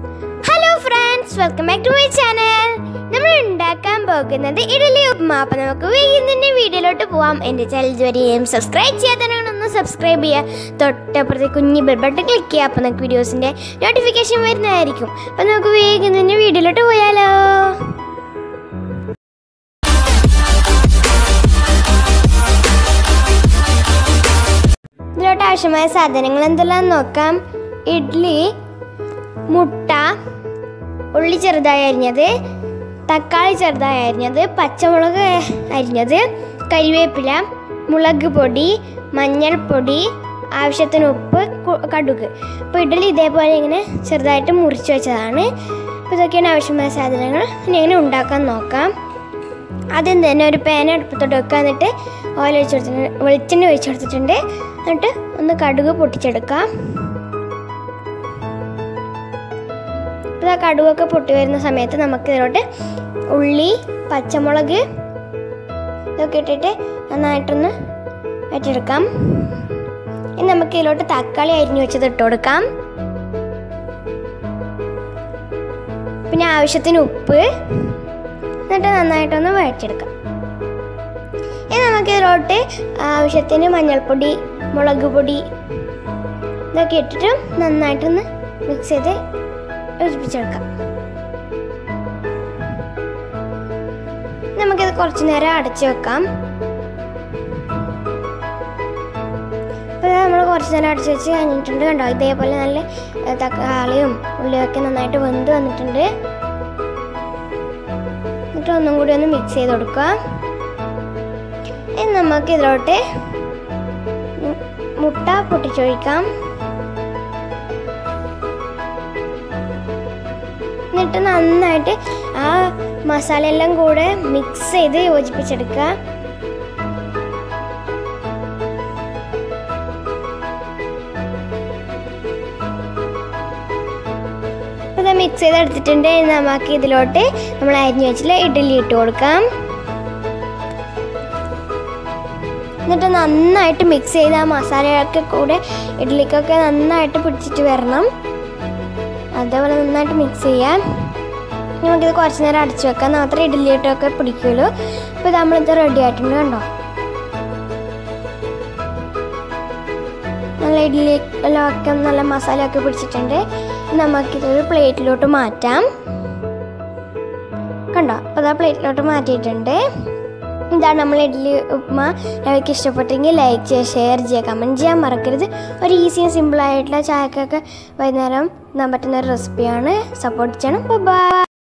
hello friends welcome back to my channel നമ്മൾ ഉണ്ടാക്കാൻ പോകുന്നത് ഇഡലി ഉപ്പുമ അപ്പം നമുക്ക് വേഗം തന്നെ വീഡിയോയിലോട്ട് പോവാം എൻ്റെ ചാനൽ ഇതുവരെയും സബ്സ്ക്രൈബ് ചെയ്യാത്തവരാണ് സബ്സ്ക്രൈബ് ചെയ്യുക തൊട്ടപ്പുറത്തെ കുഞ്ഞ് ബെൽ ബട്ടൺ ക്ലിക്ക് ചെയ്യുക അപ്പോൾ നമുക്ക് വീഡിയോസിൻ്റെ നോട്ടിഫിക്കേഷൻ വരുന്നതായിരിക്കും അപ്പം നമുക്ക് വേഗം തന്നെ വീഡിയോയിലോട്ട് പോയാലോ ഇതിലോട്ട് ആവശ്യമായ സാധനങ്ങൾ എന്തെല്ലാം നോക്കാം ഇഡ്ഡലി മുട്ട ഉള്ളി ചെറുതായി അരിഞ്ഞത് തക്കാളി ചെറുതായി അരിഞ്ഞത് പച്ചമുളക് അരിഞ്ഞത് കരിവേപ്പില മുളക് പൊടി മഞ്ഞൾപ്പൊടി ആവശ്യത്തിന് ഉപ്പ് കു- കടുക് അപ്പോൾ ഇഡ്ഡലി ഇതേപോലെ ഇങ്ങനെ ചെറുതായിട്ട് മുറിച്ച് വെച്ചതാണ് അപ്പോൾ ഇതൊക്കെയാണ് ആവശ്യമായ സാധനങ്ങൾ ഇനി എങ്ങനെ ഉണ്ടാക്കാൻ നോക്കാം ആദ്യം തന്നെ ഒരു പാൻ അടുപ്പത്തോട്ട് വെക്കുക എന്നിട്ട് ഓയിൽ ഒഴിച്ച് കൊടുത്തിട്ടുണ്ട് വെളിച്ചെണ്ണ ഒഴിച്ച് കൊടുത്തിട്ടുണ്ട് എന്നിട്ട് ഒന്ന് കടുക് പൊട്ടിച്ചെടുക്കാം ഇപ്പോൾ ആ കടുകൊക്കെ പൊട്ടി വരുന്ന സമയത്ത് നമുക്ക് ഇതിലോട്ട് ഉള്ളി പച്ചമുളക് ഇതൊക്കെ ഇട്ടിട്ട് നന്നായിട്ടൊന്ന് വെച്ചെടുക്കാം ഇനി നമുക്ക് ഇതിലോട്ട് തക്കാളി അരിഞ്ഞു വെച്ചത് ഇട്ട് കൊടുക്കാം പിന്നെ ആവശ്യത്തിന് ഉപ്പ് എന്നിട്ട് നന്നായിട്ടൊന്ന് വഴച്ചെടുക്കാം ഇനി നമുക്ക് ഇതിലോട്ട് ആവശ്യത്തിന് മഞ്ഞൾപ്പൊടി മുളക് പൊടി ഇതൊക്കെ ഇട്ടിട്ട് നന്നായിട്ടൊന്ന് മിക്സ് ചെയ്ത് യോജിപ്പിച്ചെടുക്കാം നമുക്കിത് കുറച്ച് നേരം അടച്ചു വെക്കാം ഇപ്പോൾ നമ്മൾ കുറച്ച് നേരം അടച്ചു വെച്ച് കഴിഞ്ഞിട്ടുണ്ട് കണ്ടോ ഇതേപോലെ നല്ല ഏ, തക്കാളിയും ഉള്ളിയൊക്കെ നന്നായിട്ട് വെന്ത് വന്നിട്ടുണ്ട് എന്നിട്ട് ഒന്നും കൂടി ഒന്ന് മിക്സ് ചെയ്ത് കൊടുക്കുക ഇനി നമുക്ക് ഇതിലോട്ട് മു- മുട്ട പൊട്ടിച്ചൊഴിക്കാം എന്നിട്ട് നന്നായിട്ട് ആ മസാല എല്ലാം കൂടെ മിക്സ് ചെയ്ത് യോജിപ്പിച്ചെടുക്കുക അപ്പോൾ ഇത് മിക്സ് ചെയ്ത് എടുത്തിട്ടുണ്ട് ഇനി നമുക്ക് ഇതിലോട്ട് നമ്മൾ അരിഞ്ഞു വെച്ചില്ല ഇഡ്ഡലി ഇട്ട് കൊടുക്കാം എന്നിട്ട് നന്നായിട്ട് മിക്സ് ചെയ്ത് ആ മസാലയൊക്കെ കൂടെ ഇഡ്ഡലിക്കൊക്കെ നന്നായിട്ട് പിടിച്ചിട്ട് വരണം അതേപോലെ നന്നായിട്ട് മിക്സ് ചെയ്യാം ഇനി നമുക്കിത് കുറച്ച് നേരം അടച്ചു വെക്കാം മാത്രമേ ഇഡ്ഡലിയിട്ടൊക്കെ പിടിക്കുള്ളൂ അപ്പോൾ നമ്മളിത് റെഡി ആയിട്ടുണ്ട് കണ്ടോ നല്ല ഇഡ്ഡലി എല്ലാം ഒക്കെ നല്ല മസാലയൊക്കെ പിടിച്ചിട്ടുണ്ട് ഇനി നമുക്കിതൊരു പ്ലേറ്റിലോട്ട് മാറ്റാം കണ്ടോ അപ്പോൾ അതാ പ്ലേറ്റിലോട്ട് മാറ്റിയിട്ടുണ്ട് ഇതാണ് നമ്മൾ ഇഡ്ഡലി ഉപ്മ നിങ്ങൾക്ക് ഇഷ്ടപ്പെട്ടെങ്കിൽ ലൈക്ക് ചെയ്യുക ഷെയർ ചെയ്യുക കമൻറ്റ് ചെയ്യാൻ മറക്കരുത് ഒരു ഈസിയും സിമ്പിളായിട്ടുള്ള ചായക്കൊക്കെ വൈകുന്നേരം ഇടാൻ പറ്റുന്ന ഒരു റെസിപ്പിയാണ് സപ്പോർട്ട് ചെയ്യണം ബൈ